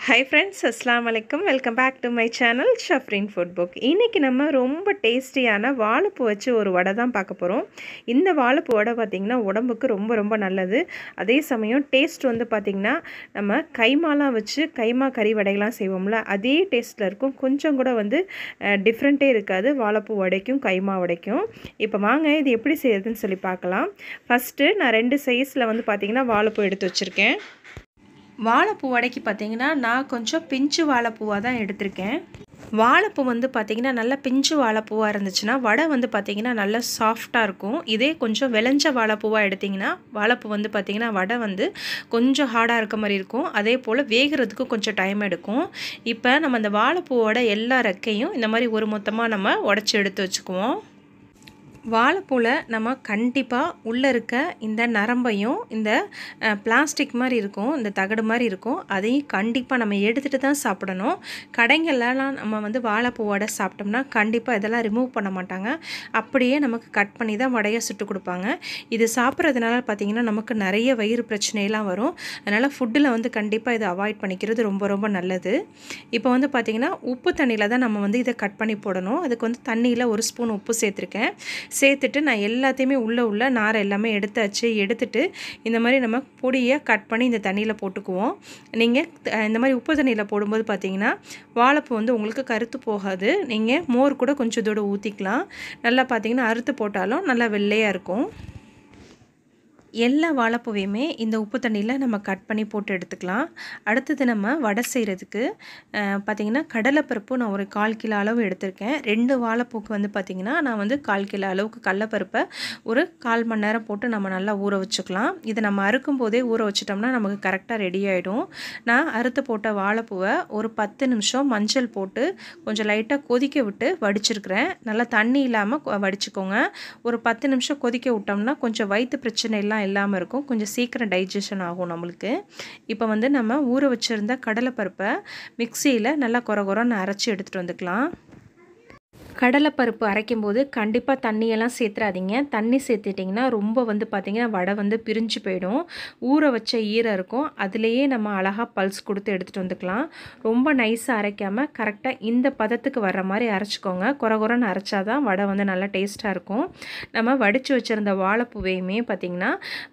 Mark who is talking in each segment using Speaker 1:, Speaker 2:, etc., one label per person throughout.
Speaker 1: high friends அஸ்லாம் வலைக்கம் welcome back to my channel Shafrin food book இன்றைக்கி நம்ம ரொம்ப டேஸ்டியான வாழைப்பூ வச்சு ஒரு வடை தான் பார்க்க போகிறோம் இந்த வாழைப்பூ வடை பார்த்திங்கன்னா உடம்புக்கு ரொம்ப ரொம்ப நல்லது அதே சமயம் டேஸ்ட் வந்து பார்த்திங்கன்னா நம்ம கைமாலாம் வச்சு கைமா கறி வடைகள்லாம் செய்வோம்ல அதே டேஸ்ட்டில் இருக்கும் கொஞ்சம் கூட வந்து டிஃப்ரெண்ட்டே இருக்காது வாழைப்பூ வடைக்கும் கைமா வடைக்கும் இப்போ வாங்க இது எப்படி செய்யறதுன்னு சொல்லி பார்க்கலாம் ஃபஸ்ட்டு நான் ரெண்டு சைஸில் வந்து பார்த்திங்கன்னா வாழைப்பூ எடுத்து வச்சுருக்கேன் வாழைப்பூ வடைக்கு பார்த்தீங்கன்னா நான் கொஞ்சம் பிஞ்சு வாழைப்பூவாக தான் எடுத்திருக்கேன் வாழைப்பூ வந்து பார்த்திங்கன்னா நல்லா பிஞ்சு வாழைப்பூவாக இருந்துச்சுன்னா வடை வந்து பார்த்திங்கன்னா நல்லா சாஃப்டாக இருக்கும் இதே கொஞ்சம் விளைஞ்ச வாழைப்பூவாக எடுத்திங்கன்னா வாழைப்பூ வந்து பார்த்திங்கன்னா வடை வந்து கொஞ்சம் ஹார்டாக இருக்க மாதிரி இருக்கும் அதே போல் வேகிறதுக்கு கொஞ்சம் டைம் எடுக்கும் இப்போ நம்ம அந்த வாழைப்பூவோட எல்லா ரெக்கையும் இந்த மாதிரி ஒரு மொத்தமாக நம்ம உடச்சி எடுத்து வச்சுக்குவோம் வாழைப்பூவில் நம்ம கண்டிப்பாக உள்ளே இருக்க இந்த நரம்பையும் இந்த பிளாஸ்டிக் மாதிரி இருக்கும் இந்த தகடு மாதிரி இருக்கும் அதையும் கண்டிப்பாக நம்ம எடுத்துகிட்டு தான் சாப்பிடணும் கடைங்கள்லாம் நம்ம வந்து வாழைப்பூ வடை சாப்பிட்டோம்னா கண்டிப்பாக இதெல்லாம் ரிமூவ் பண்ண மாட்டாங்க அப்படியே நமக்கு கட் பண்ணி தான் வடையை சுட்டு கொடுப்பாங்க இது சாப்பிட்றதுனால பார்த்திங்கன்னா நமக்கு நிறைய வயிறு பிரச்சனையெல்லாம் வரும் அதனால் ஃபுட்டில் வந்து கண்டிப்பாக இதை அவாய்ட் பண்ணிக்கிறது ரொம்ப ரொம்ப நல்லது இப்போ வந்து பார்த்திங்கன்னா உப்பு தண்ணியில் தான் நம்ம வந்து இதை கட் பண்ணி போடணும் அதுக்கு வந்து தண்ணியில் ஒரு ஸ்பூன் உப்பு சேர்த்துருக்கேன் சேர்த்துட்டு நான் எல்லாத்தையுமே உள்ளே உள்ள நாரை எல்லாமே எடுத்தாச்சு எடுத்துட்டு இந்த மாதிரி நம்ம பொடியை கட் பண்ணி இந்த தண்ணியில் போட்டுக்குவோம் நீங்கள் இந்த மாதிரி உப்பு தண்ணியில் போடும்போது பார்த்தீங்கன்னா வாழைப்பூ வந்து உங்களுக்கு கருத்து போகாது நீங்கள் மோர் கூட கொஞ்சம் இதோட ஊற்றிக்கலாம் நல்லா பார்த்தீங்கன்னா அறுத்து போட்டாலும் நல்லா வெள்ளையாக இருக்கும் எல்லா வாழைப்பூவையுமே இந்த உப்பு தண்ணியில் நம்ம கட் பண்ணி போட்டு எடுத்துக்கலாம் அடுத்தது நம்ம வடை செய்கிறதுக்கு பார்த்திங்கன்னா கடலைப்பருப்பு நான் ஒரு கால் கிலோ அளவு எடுத்திருக்கேன் ரெண்டு வாழைப்பூக்கு வந்து பார்த்திங்கன்னா நான் வந்து கால் கிலோ அளவுக்கு கடலப்பருப்பை ஒரு கால் மணி நேரம் போட்டு நம்ம நல்லா ஊற வச்சுக்கலாம் இதை நம்ம அறுக்கும் போதே ஊற வச்சிட்டோம்னா நமக்கு கரெக்டாக ரெடி ஆகிடும் நான் அறுத்து போட்ட வாழைப்பூவை ஒரு பத்து நிமிஷம் மஞ்சள் போட்டு கொஞ்சம் லைட்டாக கொதிக்க விட்டு வடிச்சிருக்கிறேன் நல்லா தண்ணி இல்லாமல் வடிச்சுக்கோங்க ஒரு பத்து நிமிஷம் கொதிக்க விட்டோம்னா கொஞ்சம் வயிற்று பிரச்சனை எல்லாம் இல்லாமல் இருக்கும் கொஞ்சம் சீக்கிரம் டைஜஷன் ஆகும் நம்மளுக்கு இப்போ வந்து நம்ம ஊற வச்சுருந்த கடலைப்பருப்பை மிக்சியில் நல்லா குறை குறைன்னு அரைச்சி எடுத்துகிட்டு வந்துக்கலாம் கடலைப்பருப்பு அரைக்கும் போது கண்டிப்பாக தண்ணியெல்லாம் சேர்த்துறாதீங்க தண்ணி சேர்த்துட்டிங்கன்னா ரொம்ப வந்து பார்த்திங்கன்னா வடை வந்து பிரிஞ்சு போயிடும் ஊற வச்ச ஈரம் இருக்கும் அதுலேயே நம்ம அழகாக பல்ஸ் கொடுத்து எடுத்துகிட்டு வந்துக்கலாம் ரொம்ப நைஸாக அரைக்காமல் கரெக்டாக இந்த பதத்துக்கு வர்ற மாதிரி அரைச்சிக்கோங்க குறை குறைன்னு அரைச்சா தான் வடை வந்து நல்லா டேஸ்ட்டாக இருக்கும் நம்ம வடித்து வச்சுருந்த வாழைப்பூவையுமே பார்த்திங்கன்னா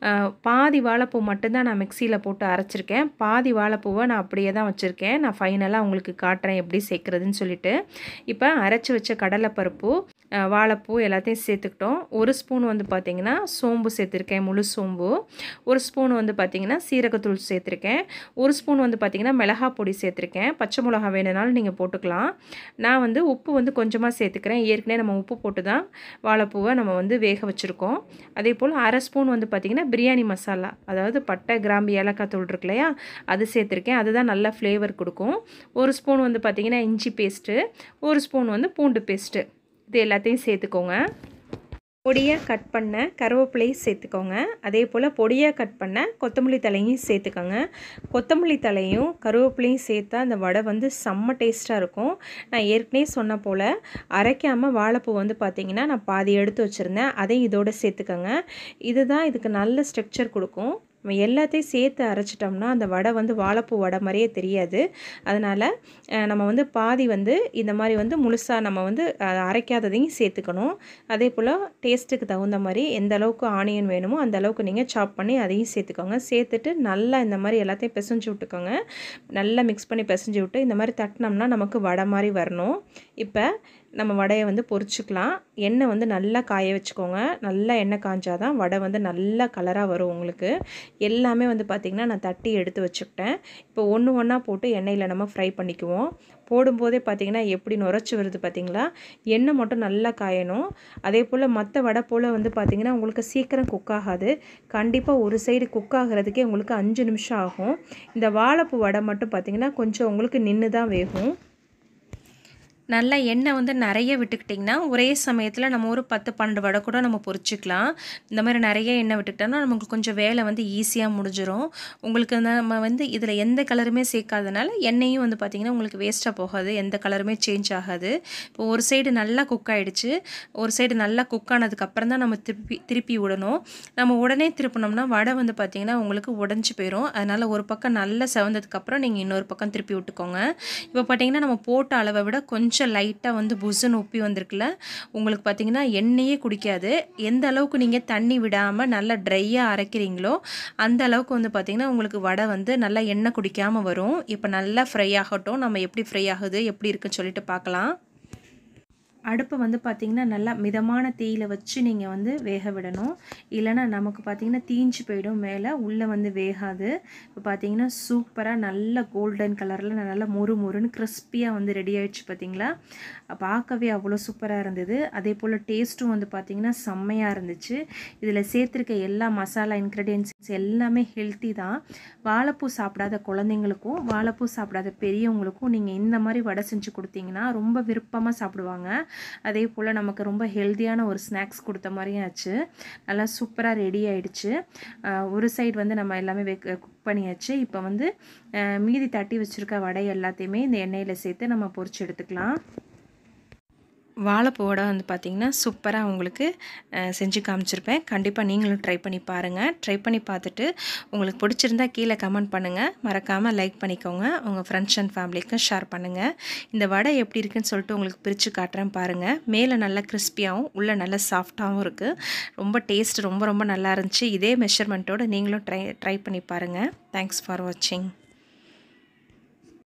Speaker 1: பாதி வாழைப்பூ மட்டும்தான் நான் மிக்சியில் போட்டு அரைச்சிருக்கேன் பாதி வாழைப்பூவை நான் அப்படியே தான் வச்சுருக்கேன் நான் ஃபைனலாக உங்களுக்கு காட்டுறேன் எப்படி சேர்க்குறதுன்னு சொல்லிட்டு இப்போ அரைச்சி வச்ச கடலைப்பருப்பு வாழைப்பூ எல்லாத்தையும் சேர்த்துக்கிட்டோம் ஒரு ஸ்பூன் வந்து பார்த்திங்கன்னா சோம்பு சேர்த்துருக்கேன் முழு சோம்பு ஒரு ஸ்பூன் வந்து பார்த்திங்கன்னா சீரகத்தூள் சேர்த்துருக்கேன் ஒரு ஸ்பூன் வந்து பார்த்திங்கன்னா மிளகா பொடி சேர்த்துருக்கேன் பச்சை மிளகா வேணுனாலும் நீங்கள் போட்டுக்கலாம் நான் வந்து உப்பு வந்து கொஞ்சமாக சேர்த்துக்கிறேன் ஏற்கனவே நம்ம உப்பு போட்டு தான் வாழைப்பூவை நம்ம வந்து வேக வச்சுருக்கோம் அதே போல் அரை ஸ்பூன் வந்து பார்த்திங்கன்னா பிரியாணி மசாலா அதாவது பட்டை கிராம்பு ஏலக்காய் தூள் இருக்கு இல்லையா அது சேர்த்துருக்கேன் அதுதான் நல்ல ஃப்ளேவர் கொடுக்கும் ஒரு ஸ்பூன் வந்து பார்த்திங்கன்னா இஞ்சி பேஸ்ட்டு ஒரு ஸ்பூன் வந்து பூண்டு பேஸ்ட்டு இது எல்லாத்தையும் சேர்த்துக்கோங்க பொடியாக கட் பண்ண கருவேப்பிலையும் சேர்த்துக்கோங்க அதே போல் பொடியாக கட் பண்ண கொத்தமல்லி தலையும் சேர்த்துக்கோங்க கொத்தமல்லி தலையும் கருவேப்பிலையும் சேர்த்தா அந்த வடை வந்து செம்ம டேஸ்ட்டாக இருக்கும் நான் ஏற்கனவே சொன்ன போல் அரைக்காமல் வாழைப்பூ வந்து பார்த்திங்கன்னா நான் பாதி எடுத்து வச்சுருந்தேன் அதையும் இதோடு சேர்த்துக்கோங்க இதுதான் இதுக்கு நல்ல ஸ்ட்ரக்சர் கொடுக்கும் நம்ம எல்லாத்தையும் சேர்த்து அரைச்சிட்டோம்னா அந்த வடை வந்து வாழைப்பூ வடை மாதிரியே தெரியாது அதனால் நம்ம வந்து பாதி வந்து இந்த மாதிரி வந்து முழுசாக நம்ம வந்து அரைக்காததையும் சேர்த்துக்கணும் அதே போல் டேஸ்ட்டுக்கு தகுந்த மாதிரி எந்த அளவுக்கு ஆனியன் வேணுமோ அந்த அளவுக்கு நீங்கள் சாப் பண்ணி அதையும் சேர்த்துக்கோங்க சேர்த்துட்டு நல்லா இந்த மாதிரி எல்லாத்தையும் பிசைஞ்சு விட்டுக்கோங்க நல்லா மிக்ஸ் பண்ணி பிசைஞ்சு விட்டு இந்த மாதிரி தட்டினோம்னா நமக்கு வடை மாதிரி வரணும் இப்போ நம்ம வடையை வந்து பொரிச்சுக்கலாம் எண்ணெய் வந்து நல்லா காய வச்சுக்கோங்க நல்லா எண்ணெய் காஞ்சாதான் வடை வந்து நல்லா கலராக வரும் உங்களுக்கு எல்லாமே வந்து பார்த்திங்கன்னா நான் தட்டி எடுத்து வச்சுக்கிட்டேன் இப்போ ஒன்று ஒன்றா போட்டு எண்ணெயில் நம்ம ஃப்ரை பண்ணிக்குவோம் போடும்போதே பார்த்திங்கன்னா எப்படி நுரைச்சி வருது பார்த்திங்களா எண்ணெய் மட்டும் நல்லா காயணும் அதே போல் மற்ற வடை போல் வந்து பார்த்திங்கன்னா உங்களுக்கு சீக்கிரம் குக் ஆகாது கண்டிப்பாக ஒரு சைடு குக் ஆகிறதுக்கே உங்களுக்கு அஞ்சு நிமிஷம் ஆகும் இந்த வாழைப்பூ வடை மட்டும் பார்த்திங்கன்னா கொஞ்சம் உங்களுக்கு நின்று தான் வேகும் நல்லா எண்ணெய் வந்து நிறைய விட்டுக்கிட்டிங்கன்னா ஒரே சமயத்தில் நம்ம ஒரு பத்து பன்னெண்டு வடை கூட நம்ம பொரிச்சிக்கலாம் இந்த மாதிரி நிறைய எண்ணெய் விட்டுக்கிட்டோம்னா நமக்கு கொஞ்சம் வேலை வந்து ஈஸியாக முடிஞ்சிடும் உங்களுக்கு நம்ம வந்து இதில் எந்த கலருமே சேர்க்காதனால எண்ணெயும் வந்து பார்த்திங்கன்னா உங்களுக்கு வேஸ்ட்டாக போகாது எந்த கலருமே சேஞ்ச் ஆகாது இப்போ ஒரு சைடு நல்லா குக் ஆகிடுச்சு ஒரு சைடு நல்லா குக் ஆனதுக்கப்புறம் தான் நம்ம திருப்பி திருப்பி விடணும் நம்ம உடனே திருப்பினோம்னா வடை வந்து பார்த்திங்கன்னா உங்களுக்கு உடஞ்சி போயிடும் அதனால் ஒரு பக்கம் நல்லா செவந்ததுக்கப்புறம் நீங்கள் இன்னொரு பக்கம் திருப்பி விட்டுக்கோங்க இப்போ பார்த்திங்கன்னா நம்ம போட்ட அளவை விட கொஞ்சம் கொஞ்சம் லைட்டாக வந்து புஸ்ஸுன்னு உப்பி வந்திருக்குல்ல உங்களுக்கு பார்த்திங்கன்னா எண்ணெயே குடிக்காது எந்த அளவுக்கு நீங்கள் தண்ணி விடாமல் நல்லா ட்ரையாக அரைக்கிறீங்களோ அந்த அளவுக்கு வந்து பார்த்திங்கன்னா உங்களுக்கு வடை வந்து நல்லா எண்ணெய் குடிக்காமல் வரும் இப்போ நல்லா ஃப்ரை ஆகட்டும் நம்ம எப்படி ஃப்ரை ஆகுது எப்படி இருக்குன்னு சொல்லிட்டு பார்க்கலாம் அடுப்பை வந்து பார்த்திங்கன்னா நல்லா மிதமான தீயில் வச்சு நீங்கள் வந்து வேக விடணும் இல்லைனா நமக்கு பார்த்திங்கன்னா தீஞ்சு போயிடும் மேலே உள்ளே வந்து வேகாது இப்போ பார்த்திங்கன்னா சூப்பராக நல்ல கோல்டன் கலரில் நல்லா முறு முறுன்னு கிறிஸ்பியாக வந்து ரெடி ஆகிடுச்சு பார்த்திங்களா பார்க்கவே அவ்வளோ சூப்பராக இருந்தது அதே போல் டேஸ்ட்டும் வந்து பார்த்திங்கன்னா செம்மையாக இருந்துச்சு இதில் சேர்த்துருக்க எல்லா மசாலா இன்க்ரீடியன்ஸ் எல்லாமே ஹெல்த்தி தான் வாழைப்பூ சாப்பிடாத குழந்தைங்களுக்கும் வாழைப்பூ சாப்பிடாத பெரியவங்களுக்கும் நீங்கள் இந்த மாதிரி வடை செஞ்சு கொடுத்தீங்கன்னா ரொம்ப விருப்பமாக சாப்பிடுவாங்க அதே போல் நமக்கு ரொம்ப ஹெல்த்தியான ஒரு ஸ்நாக்ஸ் கொடுத்த மாதிரியும் ஆச்சு நல்லா சூப்பராக ரெடி ஆயிடுச்சு ஒரு சைடு வந்து நம்ம எல்லாமே வெ குக் பண்ணியாச்சு இப்போ வந்து மீதி தட்டி வச்சுருக்க வடை எல்லாத்தையுமே இந்த எண்ணெயில் சேர்த்து நம்ம பொரிச்சு எடுத்துக்கலாம் வாழைப்பூவோட வந்து பார்த்திங்கன்னா சூப்பராக உங்களுக்கு செஞ்சு காமிச்சிருப்பேன் கண்டிப்பாக நீங்களும் ட்ரை பண்ணி பாருங்கள் ட்ரை பண்ணி பார்த்துட்டு உங்களுக்கு பிடிச்சிருந்தா கீழே கமெண்ட் பண்ணுங்கள் மறக்காமல் லைக் பண்ணிக்கோங்க உங்கள் ஃப்ரெண்ட்ஸ் அண்ட் ஃபேமிலிக்கும் ஷேர் பண்ணுங்கள் இந்த வடை எப்படி இருக்குன்னு சொல்லிட்டு உங்களுக்கு பிரித்து காட்டுறேன் பாருங்கள் மேலே நல்லா கிறிஸ்பியாகவும் உள்ளே நல்லா சாஃப்டாகவும் இருக்குது ரொம்ப டேஸ்ட் ரொம்ப ரொம்ப நல்லா இருந்துச்சு இதே மெஷர்மெண்ட்டோடு நீங்களும் ட்ரை ட்ரை பண்ணி பாருங்கள் தேங்க்ஸ் ஃபார் வாட்சிங்